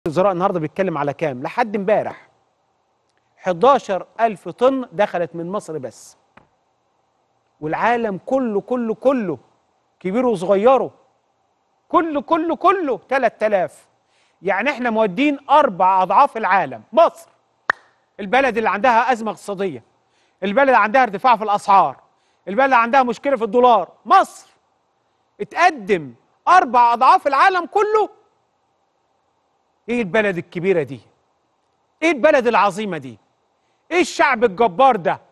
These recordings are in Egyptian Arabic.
الوزراء النهارده بيتكلم على كام لحد امبارح 11 ألف طن دخلت من مصر بس والعالم كله كله كله كبيره وصغيره كله كله كله 3000 يعني احنا مودين أربع أضعاف العالم مصر البلد اللي عندها أزمة اقتصادية البلد اللي عندها ارتفاع في الأسعار البلد اللي عندها مشكلة في الدولار مصر اتقدم أربع أضعاف العالم كله ايه البلد الكبيرة دي ايه البلد العظيمة دي ايه الشعب الجبار ده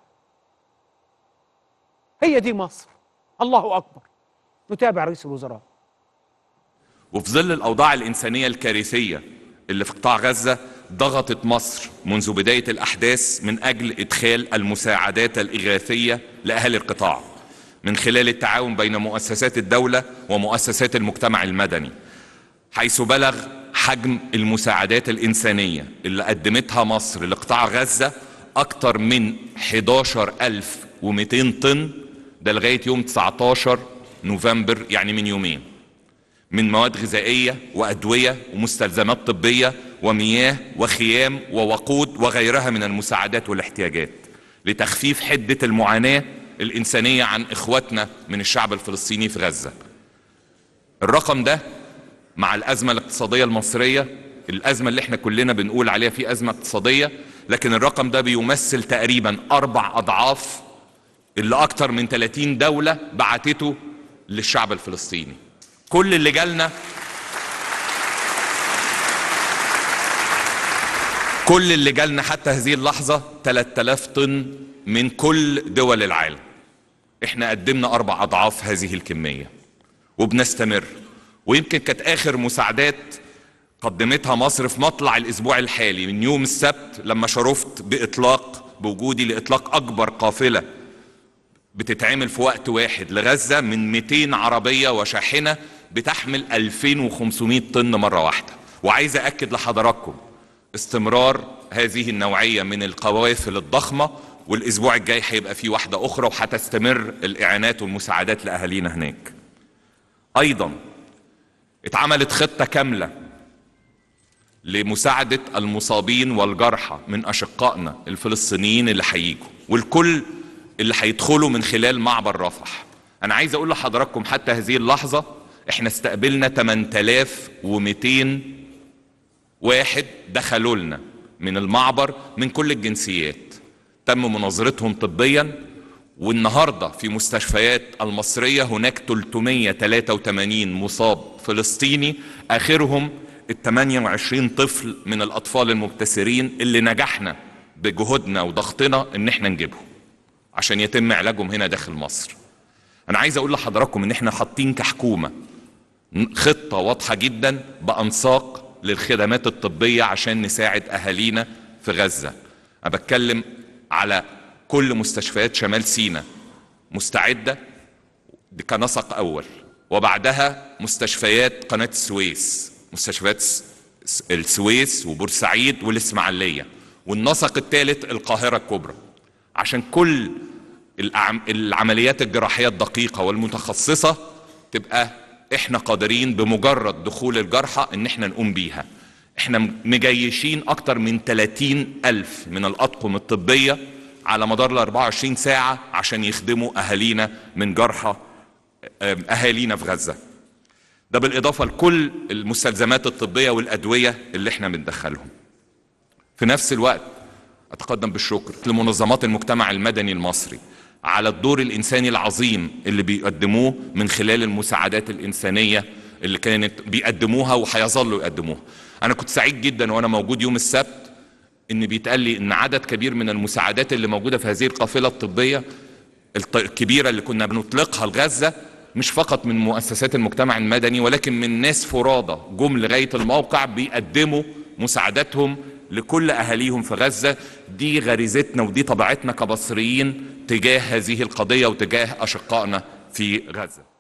هي دي مصر الله اكبر نتابع رئيس الوزراء وفي ظل الأوضاع الإنسانية الكارثية اللي في قطاع غزة ضغطت مصر منذ بداية الأحداث من أجل إدخال المساعدات الإغاثية لأهل القطاع من خلال التعاون بين مؤسسات الدولة ومؤسسات المجتمع المدني حيث بلغ حجم المساعدات الإنسانية اللي قدمتها مصر لقطاع غزة أكتر من 11200 طن ده لغاية يوم 19 نوفمبر يعني من يومين من مواد غذائية وأدوية ومستلزمات طبية ومياه وخيام ووقود وغيرها من المساعدات والاحتياجات لتخفيف حدة المعاناة الإنسانية عن إخواتنا من الشعب الفلسطيني في غزة الرقم ده مع الأزمة الاقتصادية المصرية الأزمة اللي احنا كلنا بنقول عليها في أزمة اقتصادية لكن الرقم ده بيمثل تقريبا أربع أضعاف اللي أكتر من 30 دولة بعتته للشعب الفلسطيني كل اللي جالنا كل اللي جالنا حتى هذه اللحظة 3000 طن من كل دول العالم احنا قدمنا أربع أضعاف هذه الكمية وبنستمر ويمكن كانت آخر مساعدات قدمتها مصر في مطلع الأسبوع الحالي من يوم السبت لما شرفت بإطلاق بوجودي لإطلاق أكبر قافلة بتتعمل في وقت واحد لغزة من 200 عربية وشاحنة بتحمل 2500 طن مرة واحدة وعايز أكد لحضراتكم استمرار هذه النوعية من القوافل الضخمة والأسبوع الجاي هيبقى في واحدة أخرى وهتستمر الإعانات والمساعدات لأهالينا هناك أيضا اتعملت خطة كاملة لمساعدة المصابين والجرحى من أشقائنا الفلسطينيين اللي هيجوا والكل اللي هيدخلوا من خلال معبر رفح أنا عايز أقول لحضراتكم حتى هذه اللحظة احنا استقبلنا 8200 واحد دخلوا لنا من المعبر من كل الجنسيات تم مناظرتهم طبيا والنهارده في مستشفيات المصريه هناك 383 مصاب فلسطيني اخرهم ال 28 طفل من الاطفال المبتسرين اللي نجحنا بجهودنا وضغطنا ان احنا نجيبهم عشان يتم علاجهم هنا داخل مصر. انا عايز اقول لحضراتكم ان احنا حاطين كحكومه خطه واضحه جدا بانساق للخدمات الطبيه عشان نساعد اهالينا في غزه. انا بتكلم على كل مستشفيات شمال سيناء مستعدة دي كنسق أول وبعدها مستشفيات قناة السويس مستشفيات السويس وبورسعيد والإسماعيلية والنسق الثالث القاهرة الكبرى عشان كل العمليات الجراحية الدقيقة والمتخصصة تبقى احنا قادرين بمجرد دخول الجرحى ان احنا نقوم بيها احنا مجيشين اكتر من 30 الف من الاطقم الطبيه على مدار ال 24 ساعة عشان يخدموا أهالينا من جرحى أهالينا في غزة ده بالإضافة لكل المستلزمات الطبية والأدوية اللي احنا بندخلهم في نفس الوقت أتقدم بالشكر لمنظمات المجتمع المدني المصري على الدور الإنساني العظيم اللي بيقدموه من خلال المساعدات الإنسانية اللي كانت بيقدموها وهيظلوا يقدموها أنا كنت سعيد جدا وأنا موجود يوم السبت ان بيتقال لي ان عدد كبير من المساعدات اللي موجوده في هذه القافله الطبيه الكبيره اللي كنا بنطلقها لغزه مش فقط من مؤسسات المجتمع المدني ولكن من ناس فرادى جم لغايه الموقع بيقدموا مساعداتهم لكل اهاليهم في غزه دي غريزتنا ودي طبيعتنا كمصريين تجاه هذه القضيه وتجاه اشقائنا في غزه